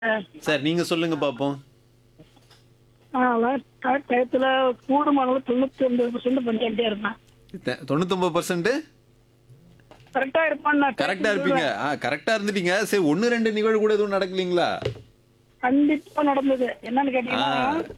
sir நீங்க சொல்லுங்க பாப்போம் கரெக்ட் டயத்துல கூடுமான தொண்ணூத்தி ஒன்பது பர்சன்ட் பண்ணிட்டே இருப்பேன் தொண்ணூத்தொன்பது பர்சன்ட் கரெக்டா இருப்பான் நான் கரெக்டா இருப்பீங்க ஆ கரெக்டா இருந்துட்டீங்க சரி ஒன்னு ரெண்டு நிகழ்வு கூட எதுவும் நடக்கலீங்களா கண்டிப்பா நடந்தது என்னன்னு கேட்டீங்கன்னா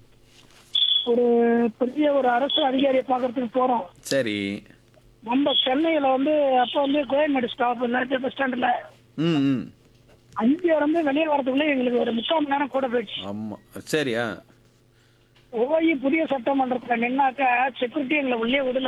ஒரு பெரிய ஒரு அரசு அதிகாரியை பாக்குறதுக்கு போறோம் சரி நம்ம சென்னையில வந்து அப்ப வந்து கோயம்பேடு ஸ்டாப் நேற்று பஸ் ஸ்டாண்ட்ல ம் ம் அஞ்சு இருந்து வெளியே வரதுக்குள்ள எங்களுக்கு ஒரு முக்கால் மணி நேரம் கூட போயிடுச்சு ஆமா சரியா போய் புதிய சட்டமன்றத்துல நின்னாக்க செக்யூரிட்டி எங்களை உள்ளே விடல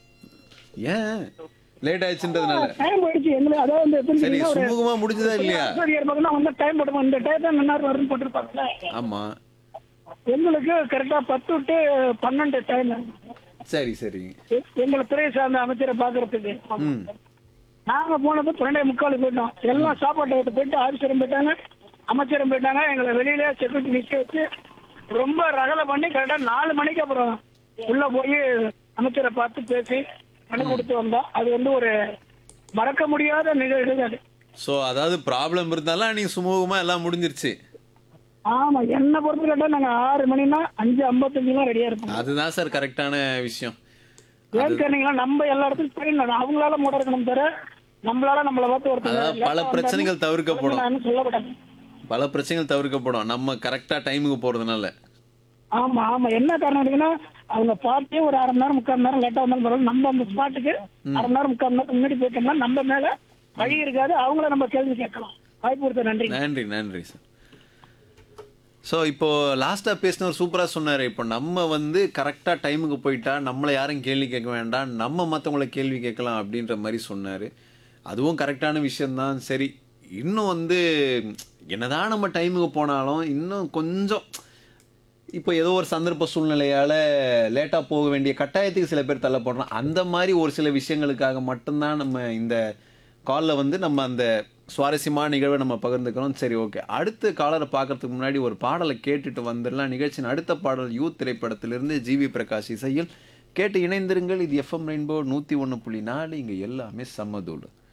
ஏன் லேட் ஆயிடுச்சுன்றதுனால டைம் போயிடுச்சு எங்களுக்கு அதாவது வந்து எப்படி சரி தெரியுமா, ஒரு சுமூகமா முடிஞ்சதா இல்லையா அரசு அதிகாரி பார்த்தீங்கன்னா வந்து டைம் போட்டு இந்த டயத்தை முன்னாடி வரும்னு போட்டிருப்பாங்கல்ல ஆமா எங்களுக்கு கரெக்டா பத்து டு பன்னெண்டு டைம் சரி சரி எங்களை துறை சார்ந்த அமைச்சரை பாக்குறதுக்கு ம் நாங்க போனது பன்னெண்டே முக்காலுக்கு போயிட்டோம் எல்லாம் சாப்பாட்டு எடுத்து போயிட்டு ஆபீசரும் போயிட்டாங்க அமைச்சரும் போயிட்டாங்க எங்களை வெளியில செக்யூரிட்டி நிக்க வச்சு ரொம்ப ரகலை பண்ணி கரெக்டா நாலு மணிக்கு அப்புறம் உள்ள போய் அமைச்சரை பார்த்து பேசி பண்ணி கொடுத்து வந்தோம் அது வந்து ஒரு மறக்க முடியாத நிகழ்வு அது சோ அதாவது ப்ராப்ளம் இருந்தாலும் நீங்க சுமூகமா எல்லாம் முடிஞ்சிருச்சு ஆமா என்ன பொறுத்து கேட்டா நாங்க ஆறு மணினா அஞ்சு ஐம்பத்தஞ்சுலாம் ரெடியா இருப்போம் அதுதான் சார் கரெக்டான விஷயம் ஏன்னு கேட்டீங்கன்னா நம்ம எல்லா இடத்துக்கும் போயிடணும் அவங்களால மூட இருக்கணும் தவிர நம்மளால நம்மள பார்த்து அதாவது பல ஒருத்தர் பிரச்சனைகள் தவிர்க்கப்படும் நான் சொல்லப்பட்டேன் பல பிரச்சனைகள் தவிர்க்கப்படும் நம்ம கரெக்டா டைமுக்கு போறதுனால ஆமா ஆமா என்ன காரணம் கேட்டீங்கன்னா அவங்க பார்ட்டியே ஒரு அரை மணி நேரம் முக்கால் மணி நேரம் லேட்டா வந்தாலும் பரவாயில்ல நம்ம அந்த ஸ்பாட்டுக்கு அரை மணி நேரம் முக்கால் மணி நேரம் முன்னாடி போயிட்டோம்னா நம்ம மேல வழி இருக்காது அவங்கள நம்ம கேள்வி கேட்கலாம் வாய்ப்பு கொடுத்த நன்றி நன்றி நன்றி சார் ஸோ இப்போ லாஸ்ட்டாக பேசினவர் சூப்பராக சொன்னார் இப்போ நம்ம வந்து கரெக்டாக டைமுக்கு போயிட்டா நம்மளை யாரும் கேள்வி கேட்க வேண்டாம் நம்ம மற்றவங்கள கேள்வி கேட்கலாம் அப்படின்ற மாதிரி சொன்னார் அதுவும் கரெக்டான விஷயம்தான் சரி இன்னும் வந்து என்னதான் நம்ம டைமுக்கு போனாலும் இன்னும் கொஞ்சம் இப்போ ஏதோ ஒரு சந்தர்ப்ப சூழ்நிலையால் லேட்டாக போக வேண்டிய கட்டாயத்துக்கு சில பேர் தள்ளப்படுறோம் அந்த மாதிரி ஒரு சில விஷயங்களுக்காக மட்டும்தான் நம்ம இந்த காலில் வந்து நம்ம அந்த சுவாரஸ்யமான நிகழ்வை நம்ம பகிர்ந்துக்கிறோம் சரி ஓகே அடுத்த காலரை பார்க்கறதுக்கு முன்னாடி ஒரு பாடலை கேட்டுட்டு வந்துடலாம் நிகழ்ச்சியின் அடுத்த பாடல் யூத் திரைப்படத்திலிருந்து ஜிவி பிரகாஷ் இசையில் கேட்டு இணைந்திருங்கள் இது எஃப்எம் ரெயின்போ நூற்றி ஒன்று புள்ளி நாலு இங்கே எல்லாமே சம்மதூள்